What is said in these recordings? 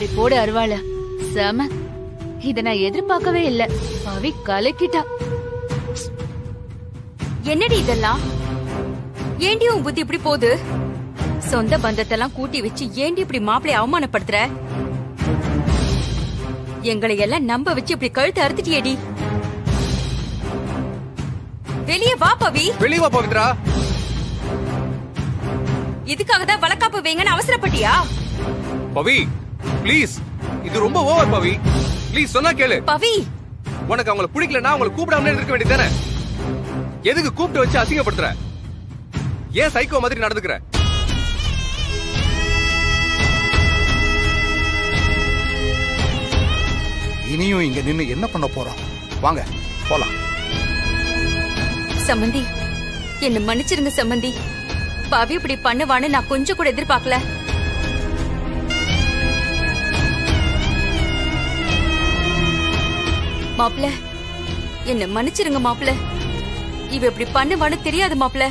அப்படி போடு அருவாள செம இத நான் எதிர்பார்க்கவே இல்ல பவி கலக்கிட்டா என்னடி இதெல்லாம் ஏண்டி உன் புத்தி இப்படி போகுது சொந்த பந்தத்தெல்லாம் கூட்டி வச்சு ஏண்டி இப்படி மாப்பிளைய அவமானப்படுத்துற எங்களை எல்லாம் நம்ப வச்சு இப்படி கழுத்து அறுத்துட்டியேடி வெளியே வா பவி வெளியே வா பவித்ரா இதுக்காக தான் வளக்காப்பு வைங்கன்னு அவசரப்பட்டியா பவி ப்ளீஸ் இது ரொம்ப ஓவர் பவி ப்ளீஸ் சொன்னா கேளு பவி உனக்கு அவங்கள பிடிக்கலன்னா அவங்கள கூப்பிடாமலே இருக்க வேண்டியதானே எதுக்கு கூப்பிட்டு வச்சு அசிங்கப்படுத்துற ஏன் சைக்கோ மாதிரி நடந்துக்கிற இனியும் இங்க நின்னு என்ன பண்ண போறோம் வாங்க போலாம் சம்மந்தி என்ன மன்னிச்சிருங்க சம்மந்தி பவி இப்படி பண்ணுவான்னு நான் கொஞ்சம் கூட எதிர்பார்க்கல மாப்ள என்ன மன்னிச்சிருங்க மாப்ள இவ இப்படி பண்ணுவான்னு தெரியாது மாப்ள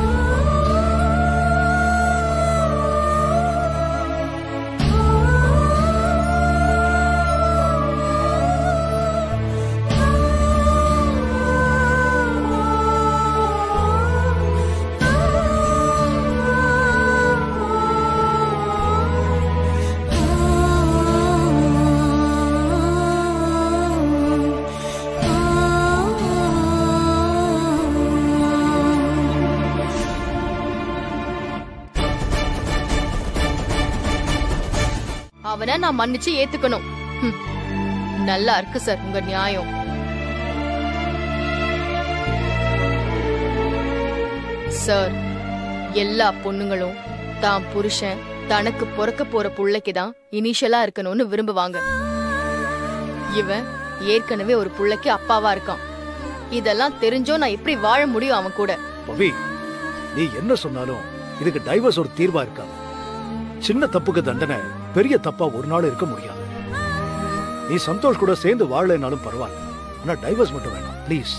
அவனை நான் மன்னிச்சு ஏத்துக்கணும் ஹம். நல்லா இருக்கு சார் உங்க நியாயம் சார் எல்லா பொண்ணுங்களும் தான் புருஷன் தனக்கு பிறக்க போற புள்ளைக்கு தான் இனிஷியலா இருக்கணும்னு விரும்புவாங்க இவன் ஏற்கனவே ஒரு புள்ளைக்கு அப்பாவா இருக்கான் இதெல்லாம் தெரிஞ்சோ நான் எப்படி வாழ முடியும் அவன் கூட பவி நீ என்ன சொன்னாலும் இதுக்கு டைவர்ஸ் ஒரு தீர்வா இருக்காது சின்ன தப்புக்கு தண்டனை பெரிய தப்பா ஒரு நாள் இருக்க முடியாது நீ சந்தோஷ் கூட சேர்ந்து வாழலைனாலும் பரவாயில்ல ஆனா டைவர்ஸ் மட்டும் வேண்டாம் ப்ளீஸ்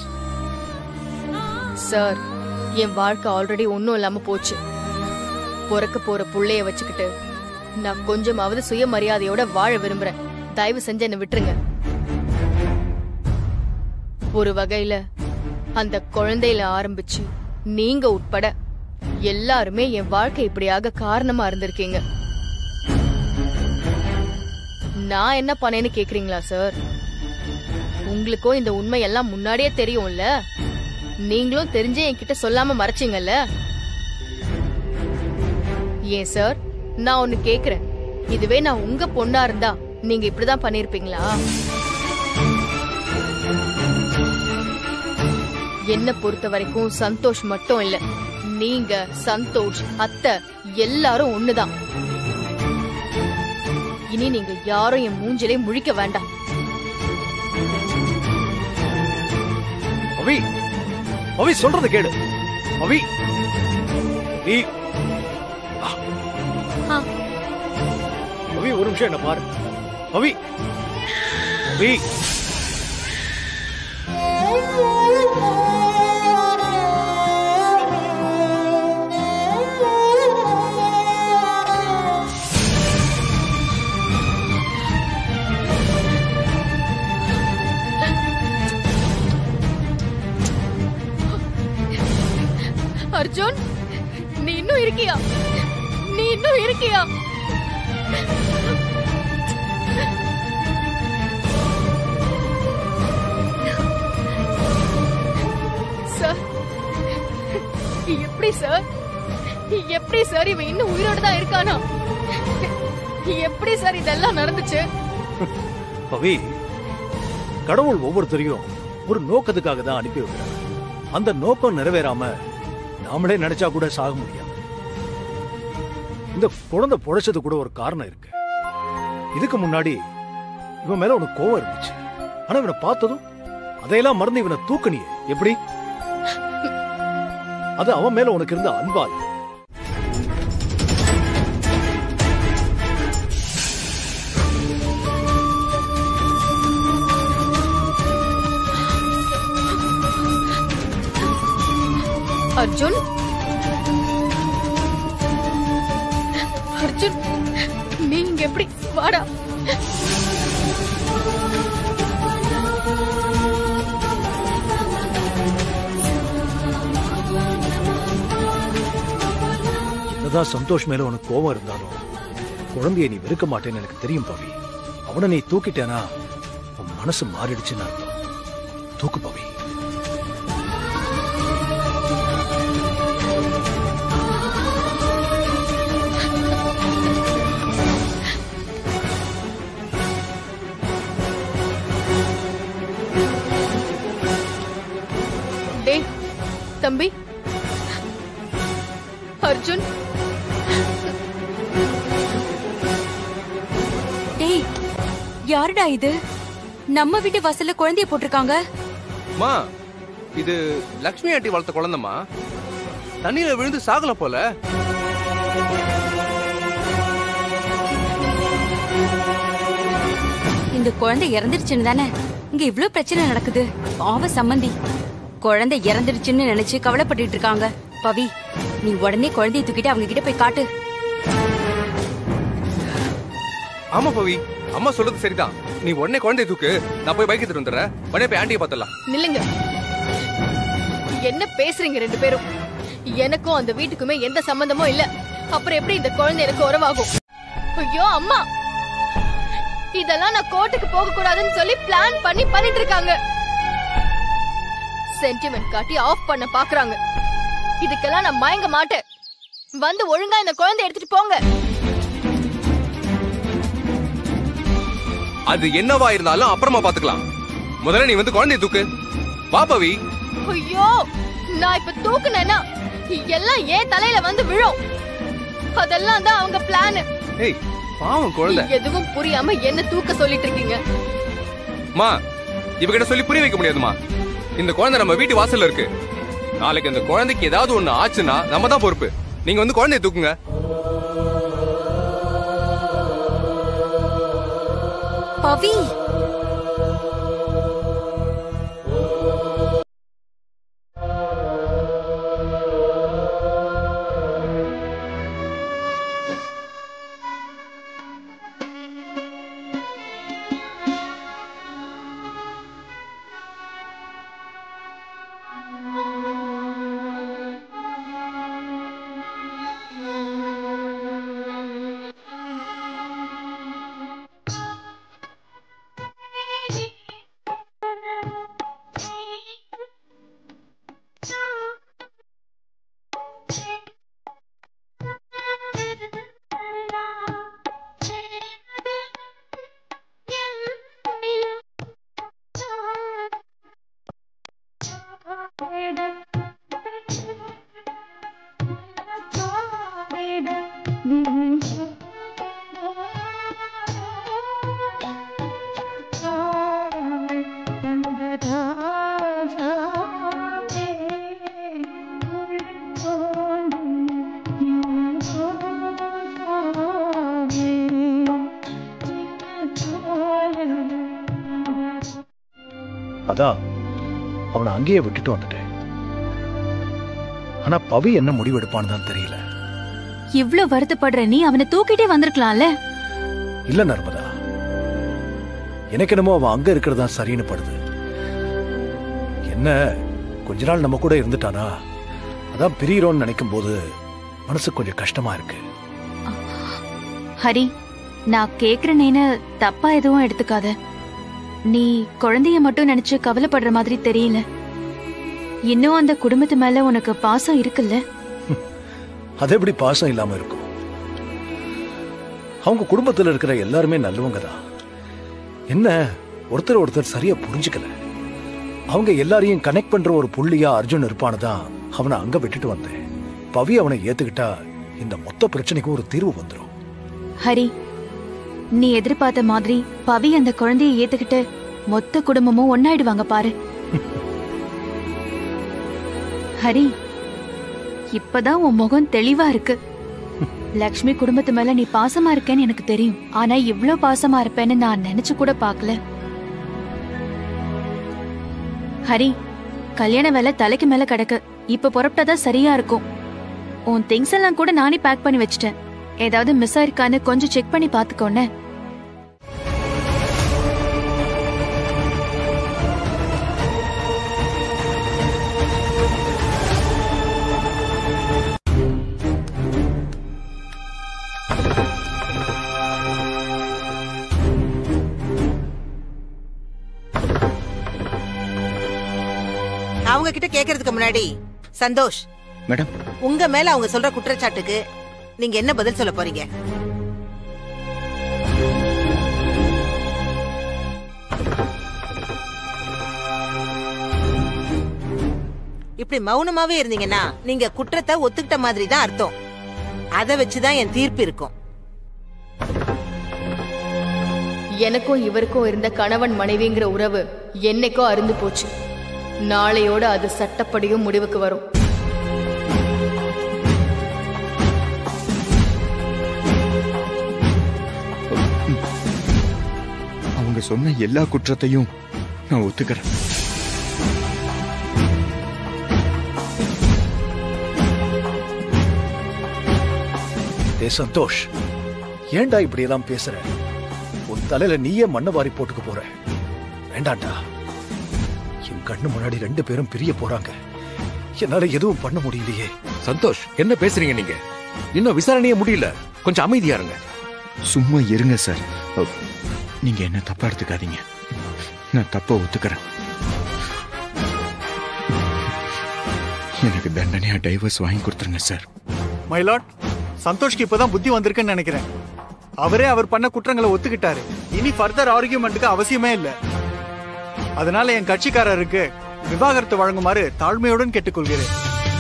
சார் என் வாழ்க்கை ஆல்ரெடி ஒன்னும் இல்லாம போச்சு பிறக்க போற புள்ளைய வச்சுக்கிட்டு நான் கொஞ்சமாவது சுயமரியாதையோட வாழ விரும்புறேன் தயவு செஞ்சு என்ன விட்டுருங்க ஒரு வகையில அந்த குழந்தையில ஆரம்பிச்சு நீங்க உட்பட எல்லாருமே என் வாழ்க்கை இப்படியாக காரணமா இருந்திருக்கீங்க நான் என்ன பண்ணேன்னு கேக்குறீங்களா சார் உங்களுக்கும் இந்த உண்மை எல்லாம் முன்னாடியே தெரியும்ல நீங்களும் தெரிஞ்சே என்கிட்ட சொல்லாம மறைச்சீங்கல்ல ஏன் சார் நான் ஒன்னு கேக்குறேன் இதுவே நான் உங்க பொண்ணா இருந்தா நீங்க இப்படிதான் பண்ணிருப்பீங்களா என்ன பொறுத்த வரைக்கும் சந்தோஷ் மட்டும் இல்ல நீங்க சந்தோஷ் அத்தை எல்லாரும் ஒண்ணுதான் இனி நீங்க யாரும் என் மூஞ்சிலே முழிக்க வேண்டாம் பவி பவி சொல்றது கேடு பவி நீ ஆ. ஆ. பவி ஒரு நிமிஷம் என்ன பாரு பவி பவி அர்ஜுன் நீ இன்னும் இருக்கியா நீ இன்னும் இருக்கியா சார் எப்படி சார் எப்படி சார் இவன் இன்னும் உயிரோட தான் இருக்கானா எப்படி சார் இதெல்லாம் நடந்துச்சு பவி கடவுள் ஒவ்வொருத்தரையும் ஒரு நோக்கத்துக்காக தான் அனுப்பி வைக்கிறார் அந்த நோக்கம் நிறைவேறாம நாமளே நினைச்சா கூட சாக முடியாது இந்த குழந்தை பொழைச்சது கூட ஒரு காரணம் இருக்கு இதுக்கு முன்னாடி இவன் மேல உனக்கு கோவம் இருந்துச்சு ஆனா இவனை பார்த்ததும் அதையெல்லாம் மறந்து இவனை தூக்குனியே எப்படி அது அவன் மேல உனக்கு இருந்த அன்பால் அர்ஜுன் அர்ஜுன் நீ இங்க எப்படி வாடா என்னதான் சந்தோஷ் மேல உனக்கு கோபம் இருந்தாலும் குழந்தைய நீ வெறுக்க மாட்டேன்னு எனக்கு தெரியும் பவி அவனை நீ தூக்கிட்டேனா உன் மனசு மாறிடுச்சுன்னு அர்த்தம் தூக்கு பவி டேய் தம்பி அர்ஜுன் டேய் யாருடா இது நம்ம வீட்டு வாசல்ல குழந்தைய போட்டிருக்காங்க மா இது லக்ஷ்மி ஆண்டி வளர்த்த குழந்தைமா தண்ணியில விழுந்து சாகல போல இந்த குழந்தை இறந்துடுச்சுன்னு தானே இங்க இவ்ளோ பிரச்சனை நடக்குது பாவ சம்மந்தி குழந்தை இறந்துடுச்சுன்னு நினைச்சு கவலைப்பட்டுட்டு இருக்காங்க பவி நீ உடனே குழந்தைய தூக்கிட்டு அவங்க கிட்ட போய் காட்டு ஆமா பவி அம்மா சொல்றது சரிதான் நீ உடனே குழந்தைய தூக்கு நான் போய் பைக் எடுத்துட்டு வந்துடுறேன் உடனே போய் ஆண்டியை பார்த்தலாம் நில்லுங்க என்ன பேசுறீங்க ரெண்டு பேரும் எனக்கும் அந்த வீட்டுக்குமே எந்த சம்பந்தமும் இல்ல அப்புறம் எப்படி இந்த குழந்தை எனக்கு உறவாகும் ஐயோ அம்மா இதெல்லாம் நான் கோர்ட்டுக்கு போக கூடாதுன்னு சொல்லி பிளான் பண்ணி பண்ணிட்டு இருக்காங்க சென்டிமெண்ட் காட்டி ஆஃப் பண்ண பாக்குறாங்க இதுக்கெல்லாம் நான் மயங்க மாட்டேன் வந்து ஒழுங்கா இந்த குழந்தை எடுத்துட்டு போங்க அது என்னவா இருந்தாலும் அப்புறமா பாத்துக்கலாம் முதல்ல நீ வந்து குழந்தைய தூக்கு வா பவி ஐயோ நான் இப்ப தூக்குனேன்னா எல்லாம் ஏன் தலையில வந்து விழும் அதெல்லாம் தான் அவங்க பிளான் ஏய் பாவம் குழந்தை எதுவும் புரியாம என்ன தூக்க சொல்லிட்டு இருக்கீங்க மா இவகிட்ட சொல்லி புரிய வைக்க முடியாதுமா இந்த குழந்தை நம்ம வீட்டு வாசல்ல இருக்கு நாளைக்கு இந்த குழந்தைக்கு ஏதாவது ஒண்ணு ஆச்சுன்னா நம்ம தான் பொறுப்பு நீங்க வந்து குழந்தைய தூக்குங்க பவி அதான் அவனை அங்கேயே விட்டுட்டு வந்துட்டேன் ஆனா பவி என்ன முடிவெடுப்பான்னு தான் தெரியல இவ்ளோ வருத்தப்படுற நீ அவனை தூக்கிட்டே வந்திருக்கலாம்ல இல்ல நர்மதா எனக்கு என்னமோ அவன் அங்க இருக்கிறது தான் சரின்னு படுது என்ன கொஞ்ச நாள் நம்ம கூட இருந்துட்டானா அதான் பிரியறோம்னு நினைக்கும் போது மனசு கொஞ்சம் கஷ்டமா இருக்கு ஹரி நான் கேக்குறேனேன்னு தப்பா எதுவும் எடுத்துக்காத நீ குழந்தைய மட்டும் நினைச்சு கவலைப்படுற மாதிரி தெரியல இன்னும் அந்த குடும்பத்து மேல உனக்கு பாசம் இருக்குல்ல அது எப்படி பாசம் இல்லாம இருக்கும் அவங்க குடும்பத்துல இருக்கிற எல்லாருமே நல்லவங்க தான் என்ன ஒருத்தர் ஒருத்தர் சரியா புரிஞ்சுக்கல அவங்க எல்லாரையும் கனெக்ட் பண்ற ஒரு புள்ளியா அர்ஜுன் இருப்பான்னு தான் அவனை அங்க விட்டுட்டு வந்தேன் பவி அவனை ஏத்துக்கிட்டா இந்த மொத்த பிரச்சனைக்கும் ஒரு தீர்வு வந்துரும் ஹரி நீ எதிர்பார்த்த மாதிரி பவி அந்த குழந்தைய ஏத்துக்கிட்டு மொத்த குடும்பமும் ஒன்னாயிடுவாங்க பாரு ஹரி இப்பதான் உன் முகம் தெளிவா இருக்கு லக்ஷ்மி குடும்பத்து மேல நீ பாசமா இருக்கேன்னு எனக்கு தெரியும் ஆனா இவ்ளோ பாசமா இருப்பேன்னு நான் நினைச்சு கூட பார்க்கல ஹரி கல்யாண வேலை தலைக்கு மேல கிடக்கு இப்ப புறப்பட்டாதான் சரியா இருக்கும் உன் திங்ஸ் எல்லாம் கூட நானே பேக் பண்ணி வச்சிட்டேன் ஏதாவது மிஸ் ஆயிருக்கான்னு கொஞ்சம் செக் பண்ணி பாத்துக்கோன்னு கிட்ட கேக்குறதுக்கு முன்னாடி சந்தோஷ் மேடம் உங்க மேல அவங்க சொல்ற குற்றச்சாட்டுக்கு நீங்க என்ன பதில் சொல்ல போறீங்க இப்படி மௌனமாவே இருந்தீங்கன்னா நீங்க குற்றத்தை ஒத்துக்கிட்ட மாதிரி தான் அர்த்தம் அத வச்சுதான் என் தீர்ப்பு இருக்கும் எனக்கும் இவருக்கும் இருந்த கணவன் மனைவிங்கிற உறவு என்னைக்கோ அருந்து போச்சு நாளையோட அது சட்டப்படியும் முடிவுக்கு வரும் அவங்க சொன்ன எல்லா குற்றத்தையும் நான் ஒத்துக்கிறேன் டே சந்தோஷ் ஏன்டா இப்படி எல்லாம் பேசுற உன் தலையில நீயே மண்ணை வாரி போட்டுக்க போற வேண்டாண்டா என் கண்ணு முன்னாடி ரெண்டு பேரும் பிரிய போறாங்க என்னால எதுவும் பண்ண முடியலையே சந்தோஷ் என்ன பேசுறீங்க நீங்க இன்னும் விசாரணையே முடியல கொஞ்சம் அமைதியா இருங்க சும்மா இருங்க சார் அ, நீங்க என்ன தப்பா எடுத்துக்காதீங்க நான் தப்ப ஒத்துக்கிறேன் எனக்கு தண்டனையா டைவர்ஸ் வாங்கி கொடுத்துருங்க சார் மைலாட் சந்தோஷ்க்கு இப்பதான் புத்தி வந்திருக்குன்னு நினைக்கிறேன் அவரே அவர் பண்ண குற்றங்களை ஒத்துக்கிட்டாரு இனி ஃபர்தர் ஆர்கியூமெண்ட்டுக்கு அவசியமே இல்ல அதனால என் கட்சிக்காரருக்கு விவாகரத்து வழங்குமாறு தாழ்மையுடன் கேட்டுக்கொள்கிறேன்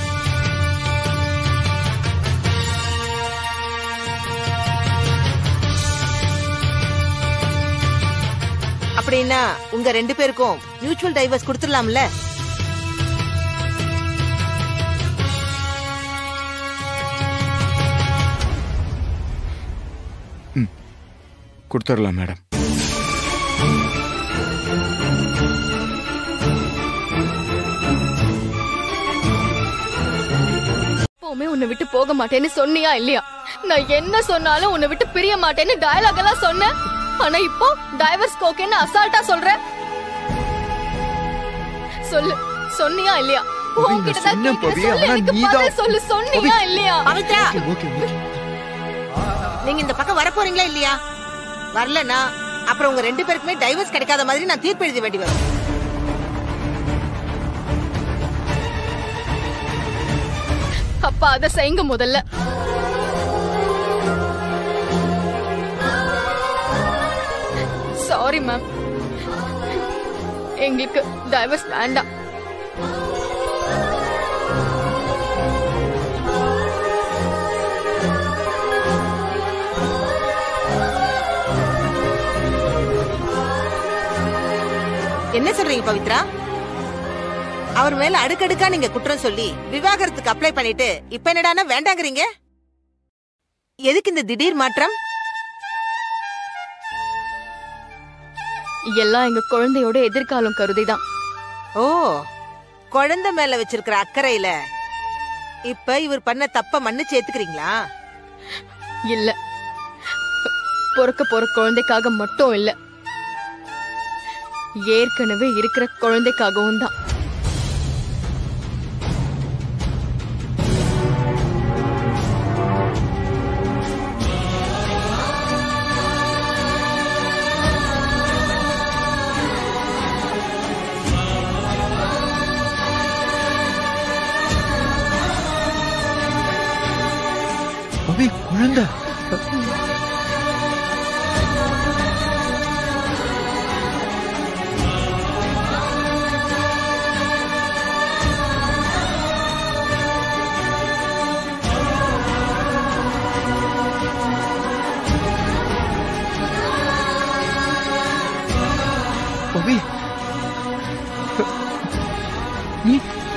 அப்படின்னா உங்க ரெண்டு பேருக்கும் மியூச்சுவல் டைவர்ஸ் கொடுத்துடலாம்ல கொடுத்துடலாம் மேடம் எப்பவுமே உன்னை விட்டு போக மாட்டேன்னு சொன்னியா இல்லையா நான் என்ன சொன்னாலும் உன்னை விட்டு பிரிய மாட்டேன்னு டயலாக் எல்லாம் சொன்னேன் ஆனா இப்போ டைவர்ஸ் கோக்கேன்னு அசால்ட்டா சொல்ற சொல்லு சொன்னியா இல்லையா உன்கிட்ட தான் சொன்னேன் கேக்குறேன். பவி, சொல்லு, ஆனா எனக்கு நீதான் பதில் சொல்லு சொன்னியா இல்லையா பவித்ரா ஓகே ஓகே நீங்க இந்த பக்கம் வர போறீங்களா இல்லையா வரலனா அப்புறம் உங்க ரெண்டு பேருக்குமே டைவர்ஸ் கிடைக்காத மாதிரி நான் தீர்ப்பு எழுத வேண்டி வரும் அப்பா அத செய்யுங்க முதல்ல சாரி மேம் எங்களுக்கு டைவர்ஸ் வேண்டாம் என்ன சொல்றீங்க பவித்ரா அவர் மேல அடுக்கடுக்கா நீங்க குற்றம் சொல்லி விவாகரத்துக்கு அப்ளை பண்ணிட்டு இப்ப என்னடானா வேண்டாங்கறீங்க எதுக்கு இந்த திடீர் மாற்றம் எல்லாம் எங்க குழந்தையோட எதிர்காலம் கருதிதான் ஓ குழந்தை மேல வச்சிருக்கிற அக்கறையில இப்ப இவர் பண்ண தப்ப மன்னிச்சு ஏத்துக்கிறீங்களா இல்ல பிறக்க போற குழந்தைக்காக மட்டும் இல்ல ஏற்கனவே இருக்கிற குழந்தைக்காகவும் தான் பவி குழந்தை பவி நீ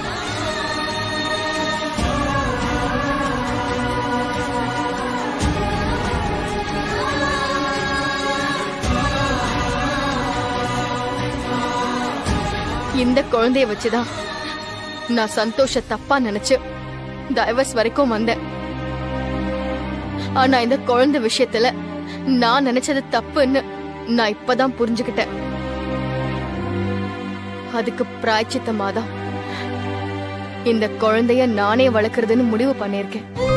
இந்த குழந்தைய வச்சுதான் நான் சந்தோஷ தப்பா நினைச்சு டைவர்ஸ் வரைக்கும் வந்தேன் ஆனா இந்த குழந்தை விஷயத்துல நான் நினைச்சது தப்புன்னு நான் இப்பதான் புரிஞ்சுக்கிட்டேன் அதுக்கு பிராய்ச்சித்தமாதான் இந்த குழந்தைய நானே வளர்க்கறதுன்னு முடிவு பண்ணிருக்கேன்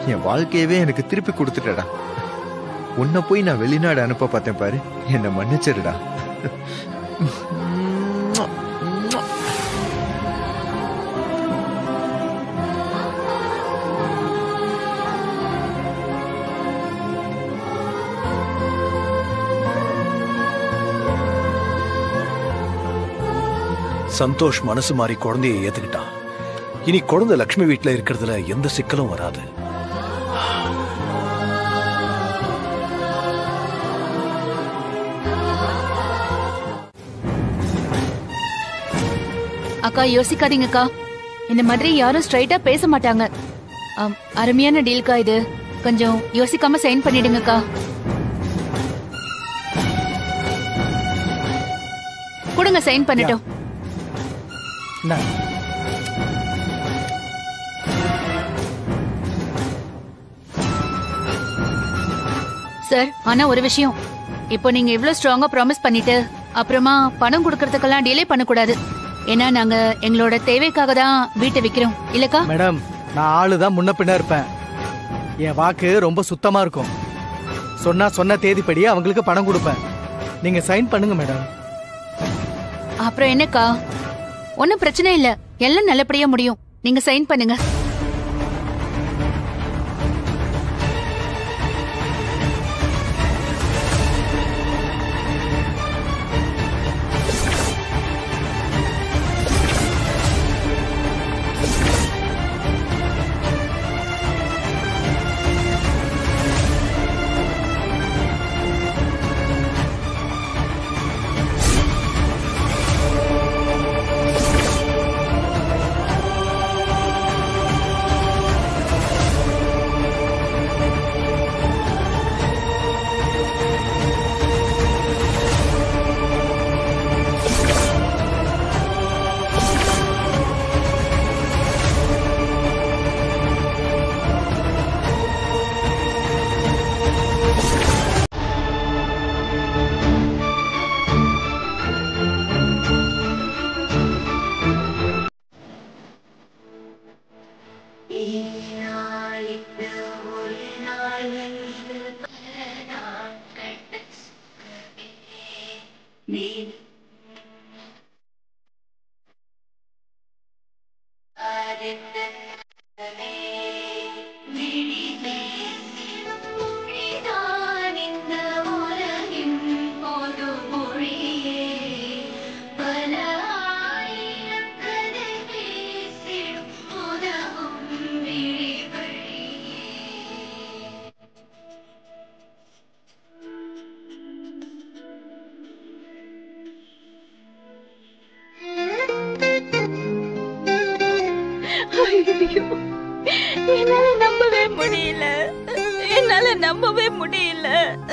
என் வாழ்க்கையவே எனக்கு திருப்பி கொடுத்துட்டடா உன்னை போய் நான் வெளிநாடு அனுப்ப பார்த்தேன் பாரு என்னை மன்னிச்சிருடா சந்தோஷ் மனசு மாறி குழந்தைய ஏத்துக்கிட்டான் இனி குழந்தை லக்ஷ்மி வீட்ல இருக்கிறதுல எந்த சிக்கலும் வராது அக்கா யோசிக்காதீங்கக்கா இந்த மாதிரி யாரும் ஸ்ட்ரைட்டா பேச மாட்டாங்க ஆம், அருமையான டீல்க்கா இது கொஞ்சம் யோசிக்காம சைன் பண்ணிடுங்கக்கா கொடுங்க சைன் பண்ணட்டும் இந்தாங்க. சார் ஆனா ஒரு விஷயம் இப்போ நீங்க இவ்ளோ ஸ்ட்ராங்கா ப்ராமிஸ் பண்ணிட்டு அப்புறமா பணம் கொடுக்கறதுக்கெல்லாம் டிலே பண்ணக்கூடாது ஏன்னா நாங்க எங்களோட தேவைக்காக தான் வீட்டை விக்கிறோம் இல்லக்கா மேடம் நான் ஆளு தான் முன்ன பின்ன இருப்பேன் என் வாக்கு ரொம்ப சுத்தமா இருக்கும் சொன்னா சொன்ன தேதிப்படி அவங்களுக்கு பணம் கொடுப்பேன் நீங்க சைன் பண்ணுங்க மேடம் அப்புறம் என்னக்கா ஒன்னும் பிரச்சனை இல்ல எல்லாம் நல்லபடியா முடியும் நீங்க சைன் பண்ணுங்க என்னால நம்பவே முடியல என்னால நம்பவே முடியல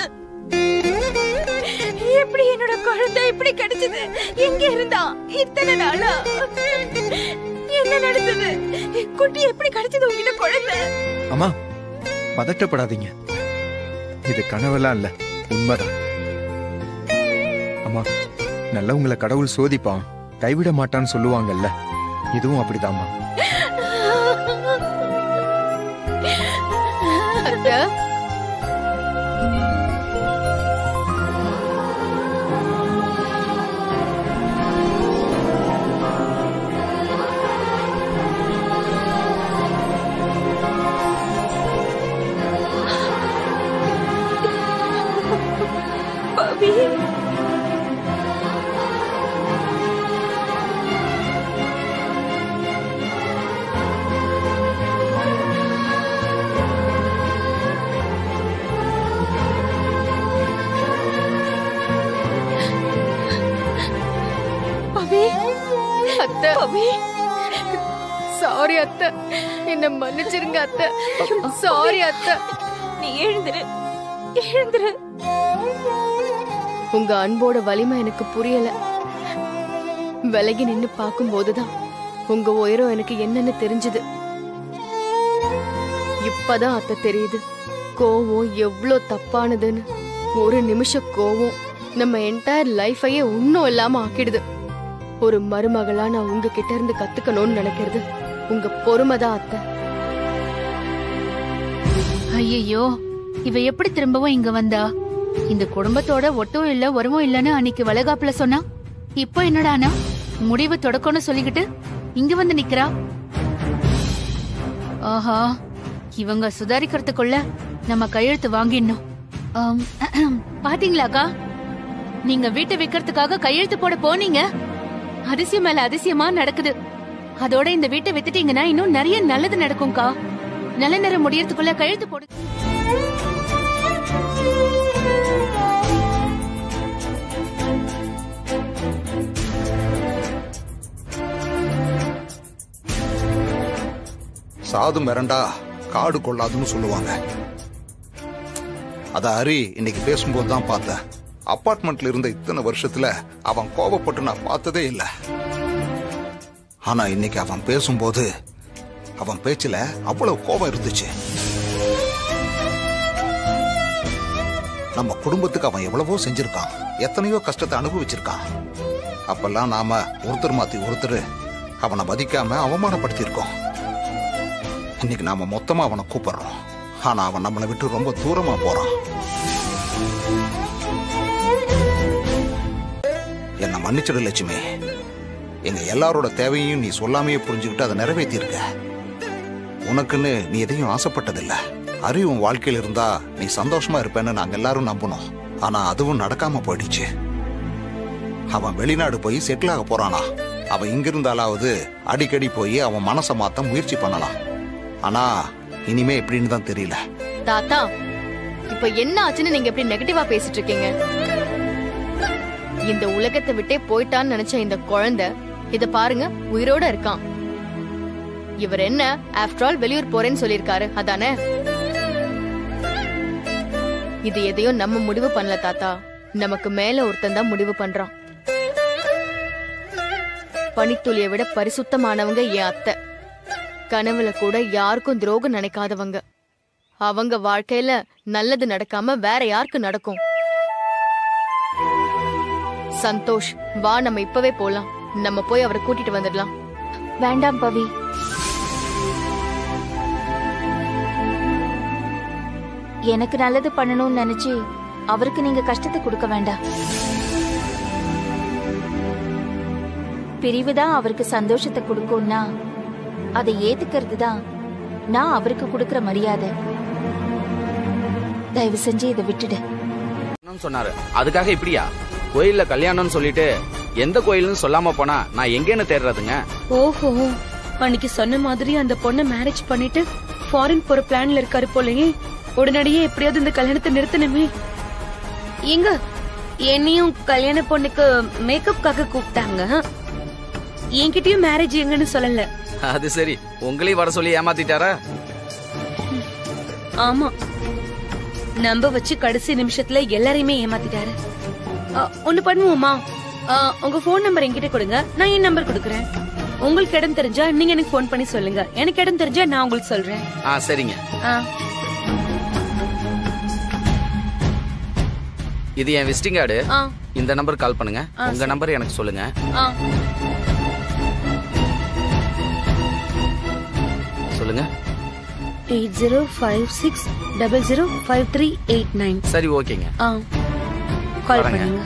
எப்படி என்னோட குழந்தை இப்படி கிடைச்சது எங்க இருந்தா இத்தனை நாளா என்ன நடந்தது குட்டி எப்படி கிடைச்சது உங்ககிட்ட குழந்தை அம்மா பதட்டப்படாதீங்க இது கனவெல்லாம் இல்ல உண்மைதான் அம்மா நல்லவங்களை கடவுள் சோதிப்பான் கைவிட மாட்டான்னு சொல்லுவாங்கல்ல இதுவும் அப்படிதாம்மா அத்தை பவி பவி அத்தை பவி சாரி அத்தை என்ன மன்னிச்சிருங்க அத்தை சாரி அத்தை நீ எழுந்துரு எழுந்துரு உங்க அன்போட வலிமை எனக்கு புரியல விலகி நின்னு பார்க்கும்போதுதான் உங்க உயரம் எனக்கு என்னன்னு தெரிஞ்சது இப்பதான் அத்தை தெரியுது கோவம் எவ்ளோ தப்பானதுன்னு ஒரு நிமிஷ கோவம் நம்ம என்டையர் லைஃபையே ஒன்னும் இல்லாம ஆக்கிடுது ஒரு மருமகளா நான் உங்ககிட்ட இருந்து கத்துக்கணும்னு நினைக்கிறது உங்க பொறுமைதான் அத்தை ஐயோ இவ எப்படி திரும்பவும் இங்க வந்தா இந்த குடும்பத்தோட ஒட்டும் இல்ல உறவும் இல்லன்னு அன்னைக்கு வளகாப்புல சொன்னா இப்போ என்னடானா முடிவு தொடக்கம்னு சொல்லிக்கிட்டு இங்க வந்து நிக்கிறா ஆஹா இவங்க சுதாரிக்கிறதுக்குள்ள நம்ம கையெழுத்து வாங்கிடணும் ஆம், பாத்தீங்களாக்கா நீங்க வீட்டை விக்கிறதுக்காக கையெழுத்து போட போனீங்க அதிசயம் மேல அதிசயமா நடக்குது அதோட இந்த வீட்டை வித்துட்டீங்கன்னா இன்னும் நிறைய நல்லது நடக்கும்க்கா நல்ல நேரம் முடியறதுக்குள்ள கழுத்து போடு சாது மிரண்டா காடு கொள்ளாதுன்னு சொல்லுவாங்க அத ஹரி இன்னைக்கு பேசும்போது தான் பார்த்தேன் அப்பார்ட்மெண்ட்ல இருந்த இத்தனை வருஷத்துல அவன் கோபப்பட்டு நான் பார்த்ததே இல்ல ஆனா இன்னைக்கு அவன் பேசும்போது அவன் பேச்சுல அவ்வளவு கோபம் இருந்துச்சு நம்ம குடும்பத்துக்கு அவன் எவ்வளவோ செஞ்சிருக்கான் எத்தனையோ கஷ்டத்தை அனுபவிச்சிருக்கான் அப்பெல்லாம் நாம ஒருத்தர் மாத்தி ஒருத்தர் அவனை மதிக்காம அவமானப்படுத்தியிருக்கோம் இன்னைக்கு நாம மொத்தமா அவனை கூப்பிடுறோம் ஆனா அவன் நம்மளை விட்டு ரொம்ப தூரமா போறான் என்ன மன்னிச்சிடு லட்சுமி எங்க எல்லாரோட தேவையும் நீ சொல்லாமையே புரிஞ்சுக்கிட்டு அதை நிறைவேற்றியிருக்க உனக்குன்னு நீ எதையும் ஆசைப்பட்டதில்ல அறிவு உன் வாழ்க்கையில் இருந்தா நீ சந்தோஷமா இருப்பேன்னு நாங்க எல்லாரும் நம்பினோம் ஆனா அதுவும் நடக்காம போயிடுச்சு அவன் வெளிநாடு போய் செட்டில் ஆக போறானா அவன் இங்கிருந்தாலாவது அடிக்கடி போய் அவன் மனசை மாத்த முயற்சி பண்ணலாம் ஆனா இனிமே எப்படின்னு தான் தெரியல தாத்தா இப்ப என்ன ஆச்சுன்னு நீங்க எப்படி நெகட்டிவா பேசிட்டு இருக்கீங்க இந்த உலகத்தை விட்டே போயிட்டான்னு நினைச்ச இந்த குழந்தை இத பாருங்க உயிரோட இருக்கான் இவர் என்ன ஆஃப்டர் ஆல் வெளியூர் போறேன்னு சொல்லிருக்காரு அதானே இது எதையும் நம்ம முடிவு பண்ணல தாத்தா நமக்கு மேல ஒருத்தன் தான் முடிவு பண்றான் பனித்துளியை விட பரிசுத்தமானவங்க என் அத்தை கனவுல கூட யாருக்கும் துரோகம் நினைக்காதவங்க அவங்க வாழ்க்கையில நல்லது நடக்காம வேற யாருக்கு நடக்கும் சந்தோஷ் வா நம்ம இப்பவே போலாம் நம்ம போய் அவரை கூட்டிட்டு வந்துடலாம் வேண்டாம் பவி எனக்கு நல்லது பண்ணணும்னு நினைச்சு அவருக்கு நீங்க கஷ்டத்தை கொடுக்க வேண்டாம் பிரிவு தான் அவருக்கு சந்தோஷத்தை கொடுக்கும்னா அதை ஏத்துக்கிறது தான் நான் அவருக்கு கொடுக்கிற மரியாதை தயவு செஞ்சு இதை விட்டுடு கல்யாணம்னு சொன்னாரு அதுக்காக இப்படியா கோயில்ல கல்யாணம்னு சொல்லிட்டு எந்த கோயில்னு சொல்லாம போனா நான் எங்கேன்னு தேடுறதுங்க ஓஹோ அன்னைக்கு சொன்ன மாதிரி அந்த பொண்ணை மேரேஜ் பண்ணிட்டு ஃபாரின் போற பிளான்ல இருக்காரு போலயே உடனடியே எப்படியாவது இந்த கல்யாணத்தை நிறுத்தணுமே எங்க என்னையும் கல்யாண பொண்ணுக்கு மேக்கப்காக கூப்பிட்டாங்க என்கிட்டயும் மேரேஜ் எங்கன்னு சொல்லல அது சரி உங்களையும் வர சொல்லி ஏமாத்திட்டாரா ஆமா நம்ப வச்சு கடைசி நிமிஷத்துல எல்லாரையுமே ஏமாத்திட்டாரு அ, ஒண்ணு பண்ணுவோமா அ, உங்க ஃபோன் நம்பர் என்கிட்ட கொடுங்க நான் என் நம்பர் கொடுக்கறேன் உங்களுக்கு இடம் தெரிஞ்சா நீங்க எனக்கு ஃபோன் பண்ணி சொல்லுங்க எனக்கு இடம் தெரிஞ்சா நான் உங்களுக்கு சொல்றேன் ஆ சரிங்க ஆ, இது என் விசிட்டிங் கார்டு ஆ, இந்த நம்பர் கால் பண்ணுங்க ஆ, உங்க நம்பர் எனக்கு சொல்லுங்க ஆ. சொல்லுங்க eight zero five six double zero five three eight nine சரி ஓகேங்க ஆ கால் வரேங்க. பண்ணுங்க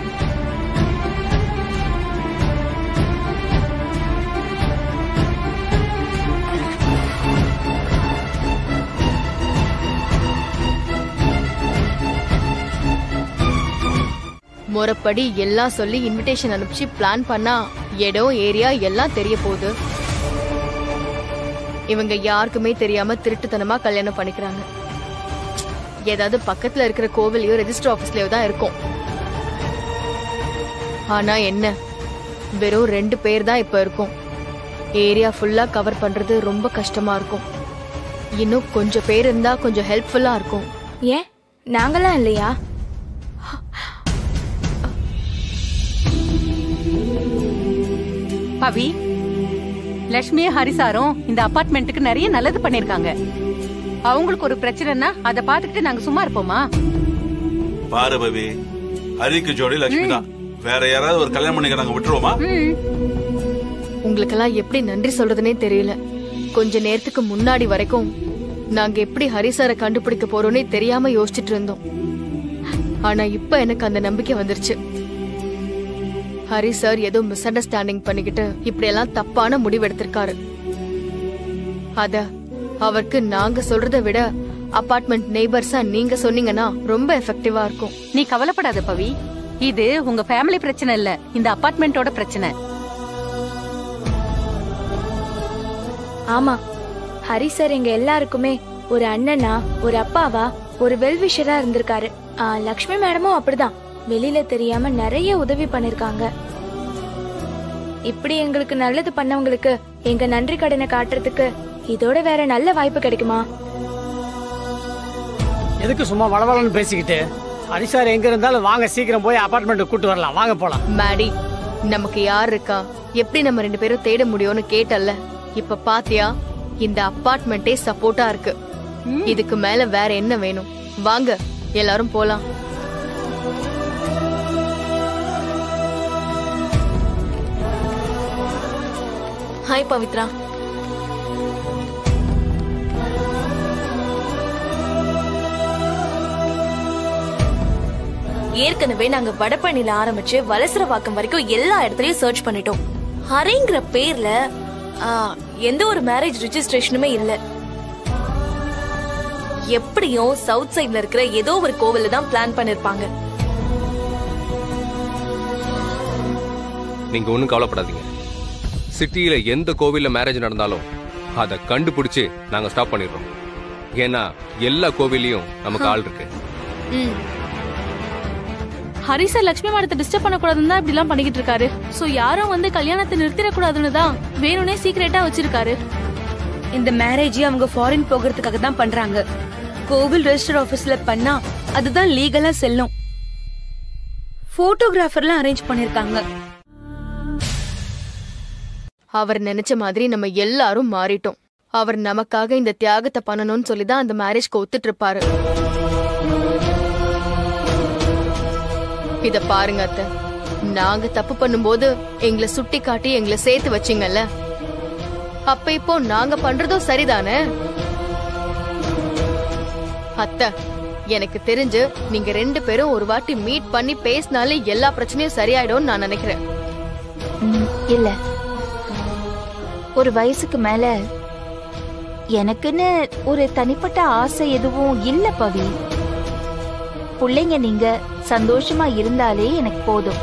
முறைப்படி எல்லாம் சொல்லி இன்விடேஷன் அனுப்பிச்சு பிளான் பண்ணா இடம் ஏரியா எல்லாம் தெரிய போகுது இவங்க யாருக்குமே தெரியாம திருட்டுத்தனமா கல்யாணம் பண்ணிக்கிறாங்க ஏதாவது பக்கத்துல இருக்கிற கோவிலையோ ரெஜிஸ்டர் ஆபீஸ்லயோ தான் இருக்கும் ஆனா என்ன வெறும் ரெண்டு பேர் தான் இப்ப இருக்கும் ஏரியா ஃபுல்லா கவர் பண்றது ரொம்ப கஷ்டமா இருக்கும் இன்னும் கொஞ்சம் பேர் இருந்தா கொஞ்சம் ஹெல்ப்ஃபுல்லா இருக்கும் ஏன் நாங்களாம் இல்லையா பவி லட்சுமி ஹரிசாரும் இந்த அபார்ட்மெண்ட்டுக்கு நிறைய நல்லது பண்ணிருக்காங்க அவங்களுக்கு ஒரு பிரச்சனைனா அதை பார்த்துக்கிட்டு நாங்க சும்மா இருப்போமா பாரு பவி ஹரிக்கு ஜோடி லட்சுமி தான் வேற யாராவது ஒரு கல்யாணம் பண்ணிக்கிறாங்க விட்டுருவோமா உங்களுக்கெல்லாம் எப்படி நன்றி சொல்றதுனே தெரியல கொஞ்ச நேரத்துக்கு முன்னாடி வரைக்கும் நாங்க எப்படி ஹரி சாரை கண்டுபிடிக்க போறோம்னே தெரியாம யோசிச்சுட்டு இருந்தோம் ஆனா இப்ப எனக்கு அந்த நம்பிக்கை வந்துருச்சு ஹரி சார் ஏதோ மிஸ் அண்டர்ஸ்டாண்டிங் பண்ணிக்கிட்டு இப்படி எல்லாம் தப்பான முடிவு எடுத்திருக்காரு அத அவருக்கு நாங்க சொல்றதை விட அபார்ட்மெண்ட் நெய்பர்ஸா நீங்க சொன்னீங்கன்னா ரொம்ப எஃபெக்டிவா இருக்கும் நீ கவலைப்படாத பவி இது உங்க ஃபேமிலி பிரச்சனை இல்ல இந்த அபார்ட்மெண்டோட பிரச்சனை ஆமா ஹரி சார் எங்க எல்லாருக்குமே ஒரு அண்ணனா ஒரு அப்பாவா ஒரு வெல்விஷரா இருந்திருக்காரு ஆ, லக்ஷ்மி மேடமும் அப்படிதான் வெளியில தெரியாம நிறைய உதவி பண்ணிருக்காங்க இப்படி எங்களுக்கு நல்லது பண்ணவங்களுக்கு எங்க நன்றி கடனை காட்டுறதுக்கு இதோட வேற நல்ல வாய்ப்பு கிடைக்குமா எதுக்கு சும்மா வளவளன்னு பேசிக்கிட்டு ஹரி சார் எங்க இருந்தாலும் வாங்க சீக்கிரம் போய் அபார்ட்மெண்ட் கூட்டு வரலாம் வாங்க போலாம் மேடி நமக்கு யார் இருக்கா எப்படி நம்ம ரெண்டு பேரும் தேட முடியும்னு கேட்டல்ல இப்ப பாத்தியா இந்த அபார்ட்மெண்டே சப்போர்ட்டா இருக்கு இதுக்கு மேல வேற என்ன வேணும் வாங்க எல்லாரும் போலாம் ஹாய் பவித்ரா ஏற்கனவே நாங்க வடபழனில ஆரம்பிச்சு வலசரவாக்கம் வரைக்கும் எல்லா இடத்துலயும் சர்ச் பண்ணிட்டோம் ஹரிங்கிற பேர்ல ஆ, எந்த ஒரு மேரேஜ் ரிஜிஸ்ட்ரேஷனுமே இல்ல எப்படியும் சவுத் சைடுல இருக்கிற ஏதோ ஒரு கோவில்ல தான் பிளான் பண்ணிருப்பாங்க நீங்க ஒண்ணும் கவலைப்படாதீங்க சிட்டியில எந்த கோவில்ல மேரேஜ் நடந்தாலும் அதை கண்டுபிடிச்சு நாங்க ஸ்டாப் பண்ணிடுறோம் ஏன்னா எல்லா கோவில்லையும் நமக்கு ஆள் இருக்கு ஹரி சார் லட்சுமி மேடத்தை டிஸ்டர்ப் பண்ணக்கூடாதுன்னு தான் இப்படி எல்லாம் பண்ணிக்கிட்டு இருக்காரு சோ யாரும் வந்து கல்யாணத்தை நிறுத்திடக்கூடாதுன்னு தான் வேணும்னே சீக்கிரட்டா வச்சிருக்காரு இந்த மேரேஜ் அவங்க ஃபாரின் போகிறதுக்காக தான் பண்றாங்க கோவில் ரெஜிஸ்டர் ஆபீஸ்ல பண்ணா அதுதான் லீகலா செல்லும் போட்டோகிராஃபர்லாம் அரேஞ்ச் பண்ணிருக்காங்க அவர் நினைச்ச மாதிரி நம்ம எல்லாரும் மாறிட்டோம் அவர் நமக்காக இந்த தியாகத்தை பண்ணணும்னு சொல்லி தான் அந்த மேரேஜ்க்கு ஒத்துட்டு இருப்பாரு இத பாருங்க அத்தை நாங்க தப்பு பண்ணும்போது எங்களை சுட்டி காட்டி எங்களை சேர்த்து வச்சீங்கல்ல அப்ப இப்போ நாங்க பண்றதும் சரிதானே அத்தை எனக்கு தெரிஞ்சு நீங்க ரெண்டு பேரும் ஒரு வாட்டி மீட் பண்ணி பேசினாலே எல்லா பிரச்சனையும் சரியாயிடும்னு நான் நினைக்கிறேன் ம், இல்ல ஒரு வயசுக்கு மேல எனக்குன்னு ஒரு தனிப்பட்ட ஆசை எதுவும் இல்ல பவி புள்ளைங்க நீங்க சந்தோஷமா இருந்தாலே எனக்கு போதும்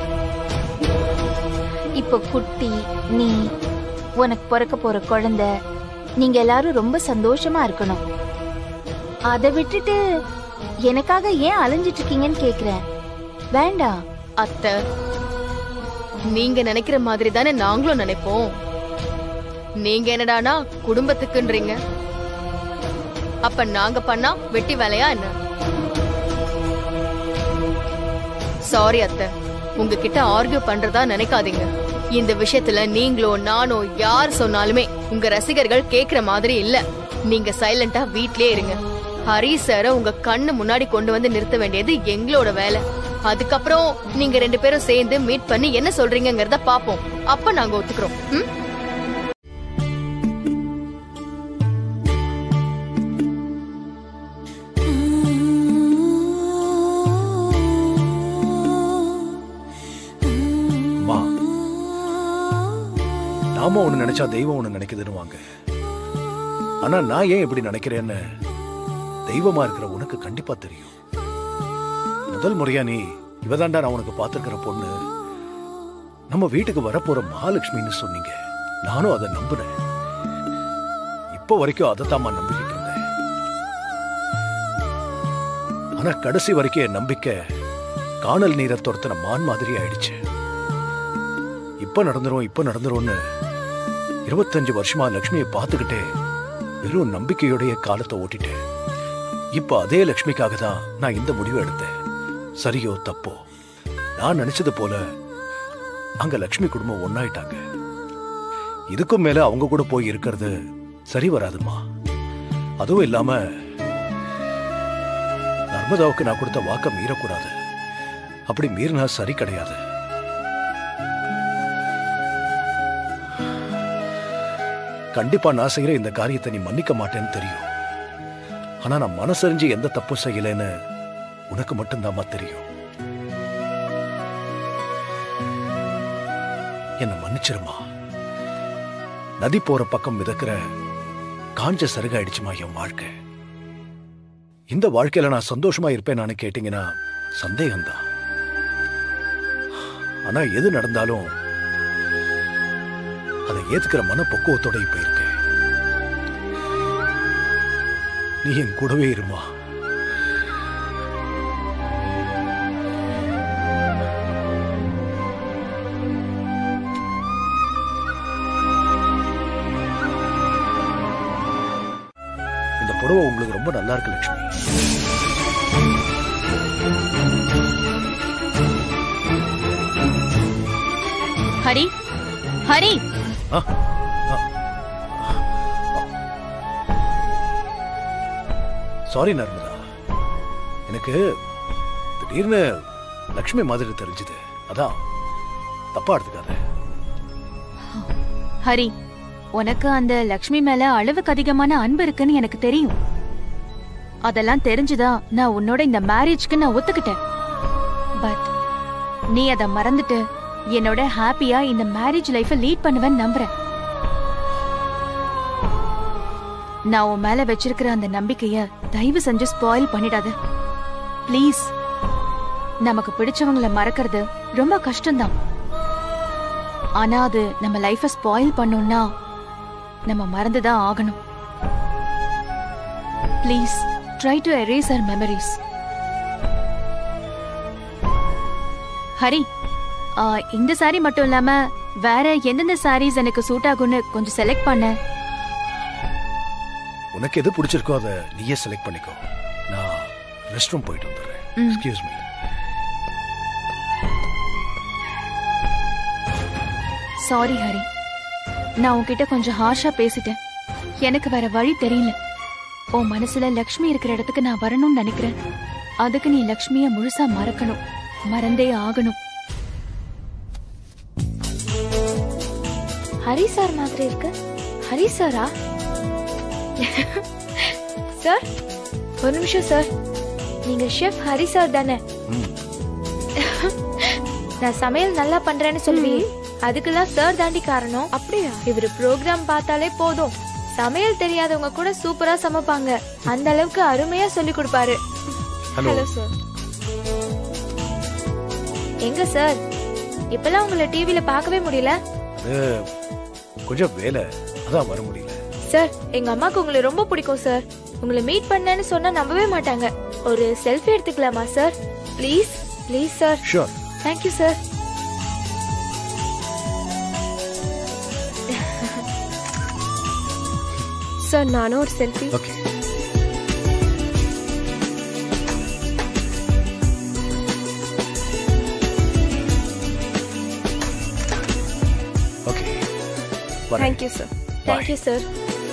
இப்போ குட்டி நீ உனக்கு பிறக்க போற குழந்தை நீங்க எல்லாரும் ரொம்ப சந்தோஷமா இருக்கணும் அதை விட்டுட்டு எனக்காக ஏன் அலைஞ்சிட்டு இருக்கீங்கன்னு கேக்குறேன் வேண்டாம் அத்தை நீங்க நினைக்கிற மாதிரி தானே நாங்களும் நினைப்போம் நீங்க என்னடானா குடும்பத்துக்குன்றீங்க அப்ப நாங்க பண்ணா வெட்டி வேலையா என்ன சாரி அத்தை உங்ககிட்ட ஆர்கியூ பண்றதா நினைக்காதீங்க இந்த விஷயத்துல நீங்களோ நானோ யார் சொன்னாலுமே உங்க ரசிகர்கள் கேக்குற மாதிரி இல்ல நீங்க சைலண்டா வீட்லயே இருங்க ஹரி சார உங்க கண்ணு முன்னாடி கொண்டு வந்து நிறுத்த வேண்டியது எங்களோட வேலை அதுக்கப்புறம் நீங்க ரெண்டு பேரும் சேர்ந்து மீட் பண்ணி என்ன சொல்றீங்கங்கறத பாப்போம் அப்ப நாங்க ஒத்துக்கிறோம் ம்? அம்மா நாம ஒண்ணு நினைச்சா தெய்வம் ஒண்ணு நினைக்குதுன்னு வாங்க ஆனா நான் ஏன் இப்படி நினைக்கிறேன்னு தெய்வமா இருக்கிற உனக்கு கண்டிப்பா தெரியும் முதல் முறையா நீ இவதாண்டா நான் உனக்கு பார்த்திருக்கிற பொண்ணு நம்ம வீட்டுக்கு வரப்போற மகாலட்சுமின்னு சொன்னீங்க நானும் அதை நம்புனேன் இப்போ வரைக்கும் அதை தான் நம்பிக்கிட்டு இருந்தேன் ஆனா கடைசி வரைக்கும் என் நம்பிக்கை காணல் நீரை துரத்தின மான் மாதிரி ஆயிடுச்சு இப்ப நடந்துரும் இப்ப நடந்துரும்னு இருபத்தஞ்சு வருஷமா லக்ஷ்மியை பார்த்துக்கிட்டே வெறும் நம்பிக்கையோடைய காலத்தை ஓட்டிட்டேன் இப்ப அதே லக்ஷ்மிக்காக தான் நான் இந்த முடிவை எடுத்தேன் சரியோ தப்போ நான் நினைச்சது போல அங்க லக்ஷ்மி குடும்பம் ஒன்னாயிட்டாங்க இதுக்கும் மேல அவங்க கூட போய் இருக்கிறது சரி வராதுமா அதுவும் இல்லாம நர்மதாவுக்கு நான் கொடுத்த வாக்க மீறக்கூடாது அப்படி மீறினா சரி கிடையாது கண்டிப்பா நான் செய்யற இந்த காரியத்தை நீ மன்னிக்க மாட்டேன்னு தெரியும் ஆனா நான் மனசறிஞ்சு எந்த தப்பும் செய்யலைன்னு உனக்கு மட்டும்தாம்மா தெரியும் என்ன மன்னிச்சிருமா நதி போற பக்கம் மிதக்கிற காஞ்ச சருக ஆயிடுச்சுமா என் வாழ்க்கை இந்த வாழ்க்கையில நான் சந்தோஷமா இருப்பேன் கேட்டீங்கன்னா சந்தேகம்தான் ஆனா எது நடந்தாலும் அதை ஏத்துக்கிற மனப்பக்குவத்தோட இப்ப இருக்கேன் நீ என் கூடவே இருமா இந்த புடவை உங்களுக்கு ரொம்ப நல்லா இருக்கு லட்சுமி ஹரி ஹரி சாரி நர்மதா எனக்கு திடீர்னு லக்ஷ்மி மாதிரி தெரிஞ்சது அதான் தப்பா எடுத்துக்காத ஹரி உனக்கு அந்த லக்ஷ்மி மேல அளவுக்கு அதிகமான அன்பு இருக்குன்னு எனக்கு தெரியும் அதெல்லாம் தெரிஞ்சுதான் நான் உன்னோட இந்த மேரேஜ்க்கு நான் ஒத்துக்கிட்டேன் பட் நீ அதை மறந்துட்டு என்னோட ஹாப்பியா இந்த மேரேஜ் லைஃப லீட் பண்ணுவேன்னு நம்புறேன் நான் உன் மேல வச்சிருக்கிற அந்த நம்பிக்கைய தயவு செஞ்சு ஸ்பாயில் பண்ணிடாத ப்ளீஸ் நமக்கு பிடிச்சவங்கள மறக்கிறது ரொம்ப கஷ்டம்தான் ஆனா அது நம்ம லைஃப ஸ்பாயில் பண்ணோம்னா நம்ம மறந்துதான் ஆகணும் please try to erase our memories Hari ஆ, இந்த சாரி மட்டும் இல்லாம வேற எந்தெந்த சாரீஸ் எனக்கு சூட் ஆகும்னு கொஞ்சம் செலக்ட் பண்ண உனக்கு எது பிடிச்சிருக்கோ அதை நீயே செலக்ட் பண்ணிக்கோ நான் ரெஸ்ட் ரூம் போயிட்டு வந்துடுறேன் ம். எக்ஸ்கியூஸ் மீ சாரி ஹரி நான் உன்கிட்ட கொஞ்சம் ஹார்ஷா பேசிட்டேன் எனக்கு வேற வழி தெரியல உன் மனசுல லக்ஷ்மி இருக்கிற இடத்துக்கு நான் வரணும்னு நினைக்கிறேன் அதுக்கு நீ லக்ஷ்மிய முழுசா மறக்கணும் மறந்தே ஆகணும் ஹரி சார் மாதிரி இருக்கு ஹரி சாரா சார் ஒரு நிமிஷம் சார் நீங்க ஷெஃப் ஹரி சார் தானே நான் சமையல் நல்லா பண்றேன்னு சொல்லி அதுக்கெல்லாம் சார் தாண்டி காரணம் அப்படியா இவர் ப்ரோக்ராம் பார்த்தாலே போதும் சமையல் தெரியாதவங்க கூட சூப்பரா சமைப்பாங்க அந்த அளவுக்கு அருமையா சொல்லி கொடுப்பாரு Hello. ஹலோ சார் எங்க சார் இப்பெல்லாம் உங்களை டிவில பார்க்கவே முடியல அது கொஞ்சம் வேலை அதான் வர முடியல சார் எங்க அம்மாக்கு உங்களை ரொம்ப பிடிக்கும் சார் உங்களை மீட் பண்ணேன்னு சொன்னா நம்பவே மாட்டாங்க ஒரு செல்ஃபி எடுத்துக்கலாமா sir please please sir sure thank you sir sir நானும் ஒரு செல்ஃபி ஓகே ஓகே வரேன் thank you sir thank you sir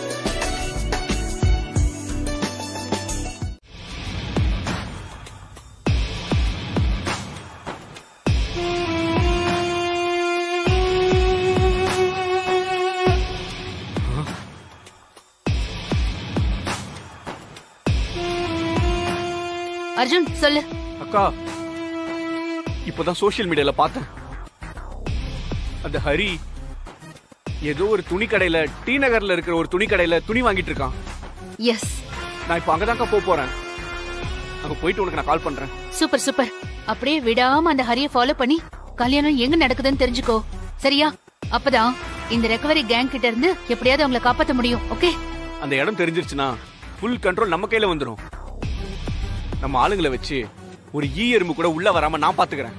Arjun சொல்லு அக்கா இப்போதான் சோஷியல் மீடியால பார்த்தேன் அந்த ஹரி ஏதோ ஒரு துணி கடையில டி நகர்ல இருக்கிற ஒரு துணி கடையில துணி வாங்கிட்டு இருக்கான் எஸ் நான் இப்போ அங்கதான்க்கா போக போறேன் அங்க போயிட்டு உனக்கு நான் கால் பண்றேன் சூப்பர் சூப்பர் அப்படியே விடாம அந்த ஹரிய ஃபாலோ பண்ணி கல்யாணம் எங்க நடக்குதுன்னு தெரிஞ்சுக்கோ சரியா அப்பதான் இந்த ரெக்கவரி கேங் கிட்ட இருந்து எப்படியாவது அவங்கள காப்பாத்த முடியும் ஓகே அந்த இடம் தெரிஞ்சிருச்சுன்னா ஃபுல் கண்ட்ரோல் நம்ம கையில வந்துரும் நம்ம ஆளுங்களை வச்சு ஒரு ஈ எறும்பு கூட உள்ள வராம நான் பாத்துக்கிறேன்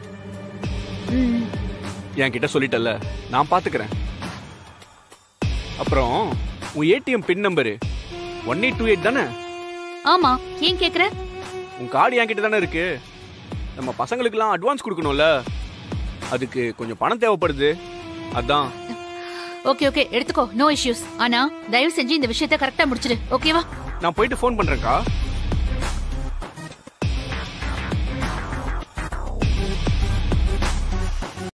என்கிட்ட சொல்லிட்டல்ல நான் பாத்துக்கிறேன் அப்புறம் உன் ATM pin number one eight two eight தானே ஆமா ஏன் கேக்குற உன் கார்டு என்கிட்ட தானே இருக்கு நம்ம பசங்களுக்கெல்லாம் அட்வான்ஸ் கொடுக்கணும்ல அதுக்கு கொஞ்சம் பணம் தேவைப்படுது அதான் ஓகே ஓகே எடுத்துக்கோ நோ இஷ்யூஸ் ஆனா தயவு செஞ்சு இந்த விஷயத்த கரெக்டா முடிச்சிடு ஓகேவா நான் போயிட்டு ஃபோன் பண்றேன்க்கா